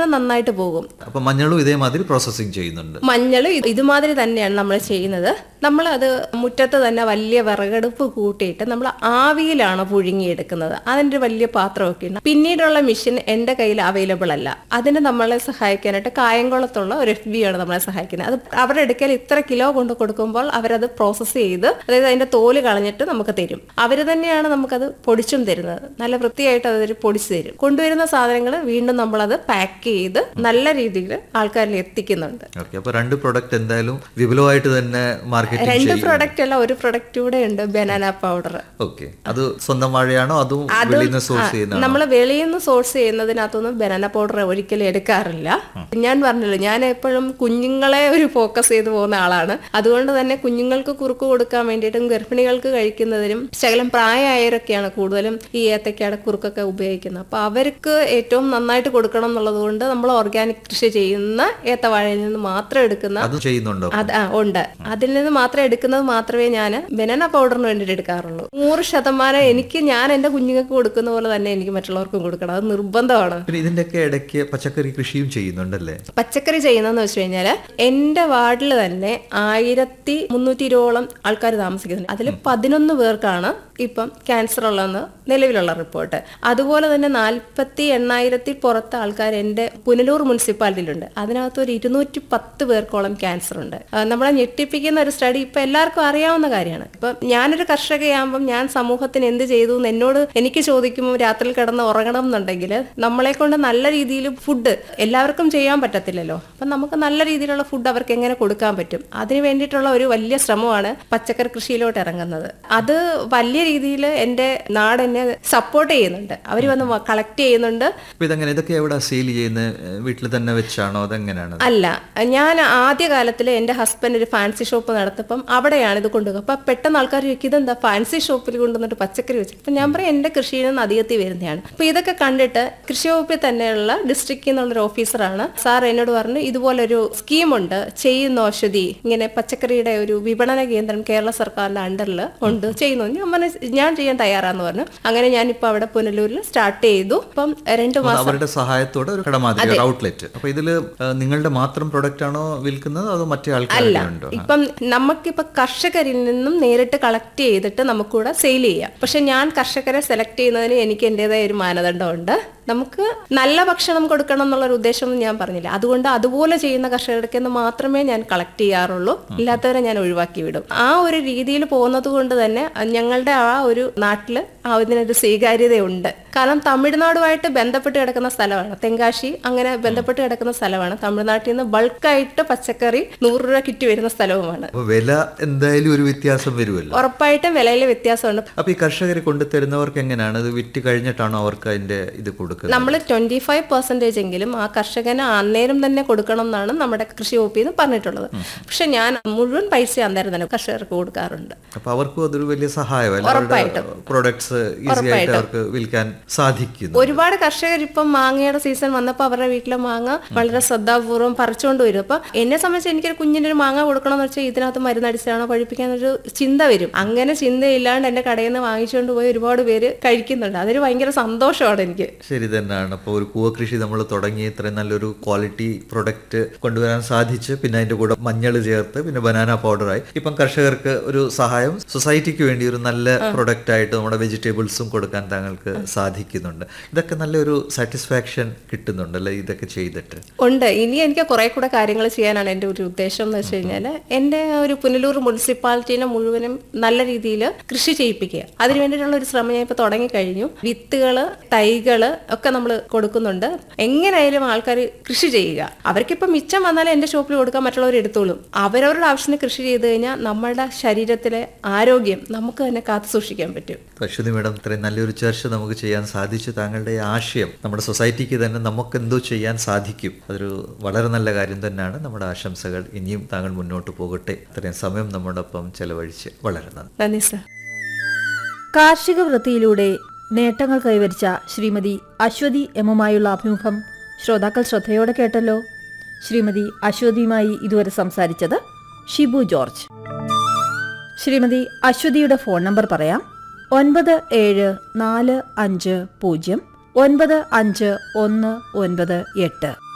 ഉൽപാദനം നന്നായിട്ട് പോകും അപ്പൊ മഞ്ഞളും ഇതേമാതിരി പ്രോസസ്സിങ് ചെയ്യുന്നുണ്ട് മഞ്ഞൾ ഇതുമാതിരി തന്നെയാണ് നമ്മൾ ചെയ്യുന്നത് നമ്മൾ അത് മുറ്റത്ത് തന്നെ വലിയ വിറകടുപ്പ് കൂട്ടിയിട്ട് നമ്മൾ ആവിയിലാണ് പുഴുങ്ങിയെടുക്കുന്നത് അതിൻ്റെ ഒരു വലിയ പാത്രമൊക്കെ ഉണ്ട് പിന്നീടുള്ള മെഷീൻ എൻ്റെ കയ്യിൽ അവൈലബിൾ അല്ല അതിന് നമ്മളെ സഹായിക്കാനായിട്ട് കായംകുളത്തുള്ള ഒരു എഫ് ബി ആണ് നമ്മളെ സഹായിക്കുന്നത് അത് അവരുടെ അടുക്കൽ ഇത്ര കിലോ കൊണ്ട് കൊടുക്കുമ്പോൾ അവരത് പ്രോസസ്സ് ചെയ്ത് അതായത് അതിന്റെ തോല് കളഞ്ഞിട്ട് നമുക്ക് തരും അവർ തന്നെയാണ് നമുക്കത് പൊടിച്ചും തരുന്നത് നല്ല വൃത്തിയായിട്ട് അവർ പൊടിച്ചു തരും കൊണ്ടുവരുന്ന സാധനങ്ങൾ വീണ്ടും നമ്മളത് പാക്ക് ചെയ്ത് നല്ല രീതിയിൽ ആൾക്കാരിൽ എത്തിക്കുന്നുണ്ട് ഓക്കെ അപ്പൊ രണ്ട് പ്രൊഡക്റ്റ് എന്തായാലും വിപുലമായിട്ട് തന്നെ മാർക്കറ്റിംഗ് രണ്ട് ചെയ്യും പ്രൊഡക്റ്റ് അല്ല ഒരു പ്രൊഡക്റ്റ് കൂടെ ഉണ്ട് ബനാന പൗഡർ ഓക്കെ അത് സ്വന്തം വാഴയാണോ അതും വെളിയിൽ നിന്ന് സോഴ്സ് ചെയ്യുന്ന നമ്മൾ വെളിയിൽ നിന്ന് സോഴ്സ് ചെയ്യുന്നതിനകത്തൊന്നും ബനാന പൗഡർ ഒരിക്കലും എടുക്കാറില്ല ഞാൻ പറഞ്ഞല്ലോ ഞാൻ എപ്പോഴും കുഞ്ഞുങ്ങളെ ഒരു ഫോക്കസ് ചെയ്ത് പോകുന്ന ആളാണ് അതുകൊണ്ട് തന്നെ കുഞ്ഞുങ്ങൾക്ക് കുറുക്ക് കൊടുക്കാൻ വേണ്ടിയിട്ടും ഗർഭിണികൾക്ക് കഴിക്കുന്നതിനും ശകലം പ്രായമായവരൊക്കെയാണ് കൂടുതലും ഈ ഏത്തക്കയുടെ കുറുക്കൊക്കെ ഉപയോഗിക്കുന്നത് അപ്പൊ അവർക്ക് ഏറ്റവും നന്നായിട്ട് കൊടുക്കണം എന്നുള്ളത് കൊണ്ട് നമ്മൾ ഓർഗാനിക് കൃഷി ചെയ്യുന്ന ഏത്തവാഴയിൽ നിന്ന് മാത്രം എടുക്കുന്ന അതും ചെയ്യുന്നുണ്ടോ അത് ആ, ഉണ്ട് അതിൽ നിന്ന് മാത്രം എടുക്കുന്നത് മാത്രമേ ഞാൻ ബനാന പൗഡറിന് വേണ്ടിയിട്ട് എടുക്കാറുള്ളൂ നൂറ് ശതമാനം എനിക്ക് ഞാൻ എൻ്റെ കുഞ്ഞുങ്ങൾക്ക് കൊടുക്കുന്ന പോലെ തന്നെ എനിക്ക് മറ്റുള്ളവർക്കും കൊടുക്കണം അത് നിർബന്ധമാണ് പിന്നെ ഇതിന്റെയൊക്കെ ഇടയ്ക്ക് പച്ചക്കറി കൃഷിയും ചെയ്യുന്നുണ്ടല്ലേ പച്ചക്കറി ചെയ്യുന്നതെന്ന് വെച്ച് കഴിഞ്ഞാൽ എൻ്റെ വാർഡിൽ തന്നെ ആയിരത്തി മുന്നൂറ്റി ഇരുപതോളം ആൾക്കാർ താമസിക്കുന്നുണ്ട് അതിൽ പതിനൊന്ന് പേർക്കാണ് ഇപ്പം ക്യാൻസർ ഉള്ളതെന്ന് നിലവിലുള്ള റിപ്പോർട്ട് അതുപോലെ തന്നെ നാൽപ്പത്തി എണ്ണായിരത്തി പുറത്ത് ആൾക്കാർ എൻ്റെ പുനലൂർ മുനിസിപ്പാലിറ്റിയിലുണ്ട് അതിനകത്ത് ഒരു ഇരുന്നൂറ്റി പത്ത് പേർക്കോളം ക്യാൻസർ ഉണ്ട് ആ, നമ്മളെ ഞെട്ടിപ്പിക്കുന്ന ഒരു സ്റ്റഡി ഇപ്പം എല്ലാവർക്കും അറിയാവുന്ന കാര്യമാണ് ഇപ്പം ഞാനൊരു കർഷകയാകുമ്പം ഞാൻ സമൂഹത്തിന് എന്ത് ചെയ്തു എന്ന് എന്നോട് എനിക്ക് ചോദിക്കുമ്പോൾ രാത്രിയിൽ കിടന്ന് ഉറങ്ങണം എന്നുണ്ടെങ്കിൽ നമ്മളെ കൊണ്ട് നല്ല രീതിയിൽ ഫുഡ് എല്ലാവർക്കും ചെയ്യാൻ പറ്റത്തില്ലല്ലോ അപ്പം നമുക്ക് നല്ല രീതിയിലുള്ള ഫുഡ് അവർക്ക് എങ്ങനെ കൊടുക്കാൻ പറ്റും അതിന് വേണ്ടിയിട്ടുള്ള ഒരു വലിയ ശ്രമമാണ് പച്ചക്കറി കൃഷിയിലോട്ട് ഇറങ്ങുന്നത് അത് വലിയ രീതിയിൽ എൻ്റെ നാട് എന്നെ സപ്പോർട്ട് ചെയ്യുന്നുണ്ട് അവർ വന്ന് കളക്ട് ചെയ്യുന്നുണ്ട് അപ്പൊ ഇതെങ്ങനെ ഇതൊക്കെ എവിടെ സെയിൽ ചെയ്യുന്നത് വീട്ടിൽ തന്നെ വെച്ചാണോ അതെങ്ങനെയാണ് അല്ല ഞാൻ ആദ്യ കാലത്തിൽ എൻ്റെ ഹസ്ബൻഡ് ഒരു ഫാൻസി ഷോപ്പ് നടത്തപ്പം അവിടെയാണ് ഇത് കൊണ്ടുപോകുക അപ്പം പെട്ടെന്ന് ആൾക്കാർ ചോദിക്കും ഇതെന്താ ഫാൻസി ഷോപ്പിൽ കൊണ്ടുവന്നിട്ട് പച്ചക്കറി വെച്ചു അപ്പം ഞാൻ പറയും എൻ്റെ കൃഷിയിൽ നിന്ന് അധികത്തിൽ വരുന്നതാണ് അപ്പം ഇതൊക്കെ കണ്ടിട്ട് കൃഷി വകുപ്പിൽ തന്നെയുള്ള ഡിസ്ട്രിക്റ്റിൽ നിന്നുള്ളൊരു ഓഫീസറാണ് സാർ എന്നോട് പറഞ്ഞു ഇതുപോലൊരു സ്കീമുണ്ട് ചെയ്യുന്ന ഔഷധി ഇങ്ങനെ പച്ചക്കറിയുടെ ഒരു വിപണന കേന്ദ്രം കേരള സർക്കാരിന്റെ അണ്ടറിൽ ഉണ്ട് ചെയ്യുന്നു ഞാൻ പറഞ്ഞു ഞാൻ ചെയ്യാൻ തയ്യാറാന്ന് പറഞ്ഞു അങ്ങനെ ഞാൻ ഇപ്പൊ അവിടെ പുനലൂരിൽ സ്റ്റാർട്ട് ചെയ്തു അപ്പം രണ്ടു അപ്പൊ മാസം അവരുടെ സഹായത്തോടെ ഒരു കടമാതിരി ഒരു ഔട്ട്ലെറ്റ് അപ്പൊ ഇതില് ആ, നിങ്ങളുടെ മാത്രം പ്രൊഡക്റ്റ് ആണോ വിൽക്കുന്നത് അതോ മറ്റേ ആൾക്കാരുടെ ഉണ്ടോ ഇപ്പം നമുക്കിപ്പോ കർഷകരിൽ നിന്നും നേരിട്ട് കളക്ട് ചെയ്തിട്ട് നമുക്കിവിടെ സെയിൽ ചെയ്യാം പക്ഷെ ഞാൻ കർഷകരെ സെലക്ട് ചെയ്യുന്നതിന് എനിക്ക് എൻ്റെതായ ഒരു മാനദണ്ഡമുണ്ട് നമുക്ക് നല്ല ഭക്ഷണം കൊടുക്കണം എന്നുള്ള ഒരു ഉദ്ദേശമൊന്നും ഞാൻ പറഞ്ഞില്ല അതുകൊണ്ട് അതുപോലെ ചെയ്യുന്ന കർഷകർക്ക് നിന്ന് മാത്രമേ ഞാൻ കളക്ട് ചെയ്യാറുള്ളൂ ഇല്ലാത്തവരെ ഞാൻ ഒഴിവാക്കി വിടും ആ ഒരു രീതിയിൽ പോകുന്നത് കൊണ്ട് തന്നെ ഞങ്ങളുടെ ആ ഒരു നാട്ടിൽ ആ ഇതിനൊരു സ്വീകാര്യതയുണ്ട് കാരണം തമിഴ്നാടുമായിട്ട് ബന്ധപ്പെട്ട് കിടക്കുന്ന സ്ഥലമാണ് തെങ്കാശി അങ്ങനെ ബന്ധപ്പെട്ട് കിടക്കുന്ന സ്ഥലമാണ് തമിഴ്നാട്ടിൽ നിന്ന് ബൾക്കായിട്ട് പച്ചക്കറി നൂറ് രൂപ കിറ്റ് വരുന്ന സ്ഥലവുമാണ് അപ്പൊ വില എന്തായാലും ഒരു വ്യത്യാസം വരുമല്ലോ ഉറപ്പായിട്ടും വിലയിൽ വ്യത്യാസമുണ്ട് അപ്പൊ ഈ കർഷകർ കൊണ്ടുതരുന്നവർക്ക് എങ്ങനെയാണ് ഇത് വിറ്റ് കഴിഞ്ഞിട്ടാണോ അവർക്ക് അതിന്റെ ഇത് കൊടുക്കുന്നത് നമ്മൾ ട്വന്റി ഫൈവ് പെർസെന്റേജ് എങ്കിലും ആ കർഷകന് അന്നേരം തന്നെ കൊടുക്കണം എന്നാണ് നമ്മുടെ കൃഷി വകുപ്പിൽ നിന്ന് പറഞ്ഞിട്ടുള്ളത് പക്ഷെ ഞാൻ മുഴുവൻ പൈസ അന്നേരം തന്നെ കർഷകർക്ക് കൊടുക്കാറുണ്ട് അപ്പൊ അവർക്കും അതൊരു വലിയ സഹായമല്ല അവരുടെ പ്രൊഡക്ട്സ് ഈസി ആയിട്ട് അവർക്ക് വിൽക്കാൻ സാധിക്കുന്നു ഒരുപാട് കർഷകർ ഇപ്പം മാങ്ങയുടെ സീസൺ വന്നപ്പോൾ അവരുടെ വീട്ടിലെ മാങ്ങ വളരെ ശ്രദ്ധാപൂർവ്വം പറിച്ചുകൊണ്ട് വരും അപ്പൊ എന്നെ സംബന്ധിച്ച് എനിക്കൊരു കുഞ്ഞിന് ഒരു മാങ്ങ കൊടുക്കണമെന്ന് വെച്ചാൽ ഇതിനകത്ത് മരുന്നടിച്ചാണോ പഴിപ്പിക്കാനൊരു ചിന്ത വരും അങ്ങനെ ചിന്തയില്ലാണ്ട് എന്റെ കടയിൽ നിന്ന് വാങ്ങിച്ചുകൊണ്ട് പോയി ഒരുപാട് പേര് കഴിക്കുന്നുണ്ട് അതൊരു ഭയങ്കര സന്തോഷമാണ് എനിക്ക് ശരി തന്നെയാണ് അപ്പോൾ ഒരു കൂവ കൃഷി നമ്മൾ തുടങ്ങി ഇത്രയും നല്ലൊരു ക്വാളിറ്റി പ്രൊഡക്റ്റ് കൊണ്ടുവരാൻ സാധിച്ച് പിന്നെ അതിന്റെ കൂടെ മഞ്ഞൾ ചേർത്ത് പിന്നെ ബനാന പൗഡറായി ഇപ്പം കർഷകർക്ക് ഒരു സഹായം സൊസൈറ്റിക്ക് വേണ്ടി ഒരു നല്ല പ്രൊഡക്റ്റ് ആയിട്ട് നമ്മുടെ വെജിറ്റബിൾസും കൊടുക്കാൻ താങ്കൾക്ക് സാധിക്കുന്നുണ്ട് ഇതൊക്കെ നല്ലൊരു സാറ്റിസ്ഫാക്ഷൻ കിട്ടുന്നുണ്ടല്ലേ ഇതൊക്കെ ചെയ്തിട്ട് ഉണ്ട് ഇനി എനിക്ക് കുറെ കൂടെ കാര്യങ്ങൾ ചെയ്യാനാണ് എൻ്റെ ഒരു ഉദ്ദേശം എന്ന് വെച്ച് കഴിഞ്ഞാൽ എൻ്റെ ഒരു പുനലൂർ മുനിസിപ്പാലിറ്റീനെ മുഴുവനും നല്ല രീതിയിൽ കൃഷി ചെയ്യിപ്പിക്കുക അതിന് വേണ്ടിയിട്ടുള്ള ഒരു ശ്രമം ഞാൻ ഇപ്പോൾ തുടങ്ങിക്കഴിഞ്ഞു വിത്തുകള് തൈകള് ഒക്കെ നമ്മൾ കൊടുക്കുന്നുണ്ട് എങ്ങനെയായാലും ആൾക്കാർ കൃഷി ചെയ്യുക അവർക്കിപ്പോൾ മിച്ചം വന്നാലേ എൻ്റെ ഷോപ്പിൽ കൊടുക്കാൻ മറ്റുള്ളവർ എടുത്തോളും അവരവരുടെ ആവശ്യത്തിന് കൃഷി ചെയ്ത് കഴിഞ്ഞാൽ നമ്മുടെ ശരീരത്തിലെ ആരോഗ്യം നമുക്ക് തന്നെ കാത്തു സൂക്ഷിക്കാൻ പറ്റും അശ്വതി മേഡം ഇത്രയും നല്ലൊരു ചർച്ച നമുക്ക് ചെയ്യാൻ സാധിച്ചു താങ്കളുടെ ഈ ആശയം നമ്മുടെ സൊസൈറ്റിക്ക് തന്നെ നമുക്ക് എന്തോ ചെയ്യാൻ സാധിക്കും അതൊരു വളരെ നല്ല കാര്യം തന്നെയാണ് നമ്മുടെ ആശംസകൾ ഇനിയും താങ്കൾ മുന്നോട്ട് പോകട്ടെ ഇത്രയും സമയം നമ്മോടൊപ്പം ചെലവഴിച്ച് വളരെ നന്ദി നന്ദി സർ കാർഷിക വൃത്തിയിലൂടെ നേട്ടങ്ങൾ കൈവരിച്ച ശ്രീമതി അശ്വതി എമ്മുമായുള്ള അഭിമുഖം ശ്രോതാക്കൾ ശ്രദ്ധയോടെ കേട്ടല്ലോ ശ്രീമതി അശ്വതിയുമായി ഇതുവരെ സംസാരിച്ചത് ഷിബു ജോർജ് ശ്രീമതി അശ്വതിയുടെ ഫോൺ നമ്പർ പറയാം ഒൻപത് ഏഴ് നാല് അഞ്ച് പൂജ്യം ഒൻപത് അഞ്ച് ഒന്ന് ഒൻപത് എട്ട്